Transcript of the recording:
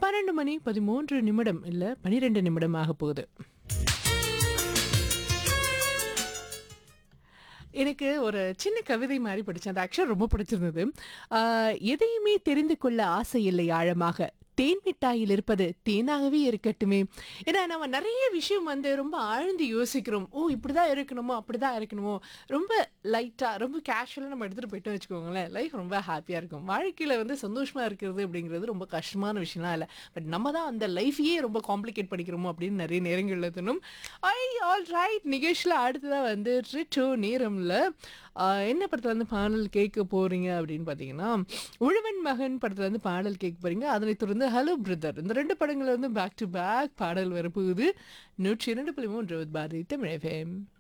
பன்னெண்டு மணி பதிமூன்று நிமிடம் இல்லை பனிரெண்டு நிமிடம் ஆக போகுது எனக்கு ஒரு சின்ன கவிதை மாதிரி படித்தேன் அது ஆக்சுவலாக ரொம்ப பிடிச்சிருந்தது ஆஹ், எதையுமே தெரிந்து கொள்ள ஆசை இல்லை ஆழமாக தேன் மிட்டாயில் இருப்பது தேனாகவே இருக்கட்டுமே ஏன்னா நம்ம நிறைய விஷயம் வந்து ரொம்ப ஆழ்ந்து யோசிக்கிறோம் ஓ இப்படிதான் இருக்கணுமோ அப்படிதான் இருக்கணுமோ ரொம்ப லைட்டாக ரொம்ப கேஷுவலாக நம்ம எடுத்துகிட்டு போயிட்டோம் வச்சுக்கோங்களேன் லைஃப் ரொம்ப ஹாப்பியாக இருக்கும் வாழ்க்கையில் வந்து சந்தோஷமாக இருக்கிறது அப்படிங்கிறது ரொம்ப கஷ்டமான விஷயம்லாம் இல்லை பட் நம்ம தான் அந்த லைஃபையே ரொம்ப காம்ப்ளிகேட் பண்ணிக்கிறோமோ அப்படின்னு நிறைய நேரங்களில் தோணும் ஐ ஆல் ரைட் நிகழ்ச்சியில் அடுத்ததாக வந்து ரிட்டோ நேரமில் என்ன படத்தில் வந்து பாடல் கேட்க போகிறீங்க அப்படின்னு பார்த்தீங்கன்னா உழவன் மகன் படத்தில் வந்து பாடல் கேட்க போகிறீங்க அதனைத் தொடர்ந்து ஹலோ பிரதர் இந்த ரெண்டு படங்கள் வந்து பேக் டு பேக் பாடல் வரப்போகுது நூற்றி இரண்டு புள்ளி மூன்று பாரதி தமிழ் FM.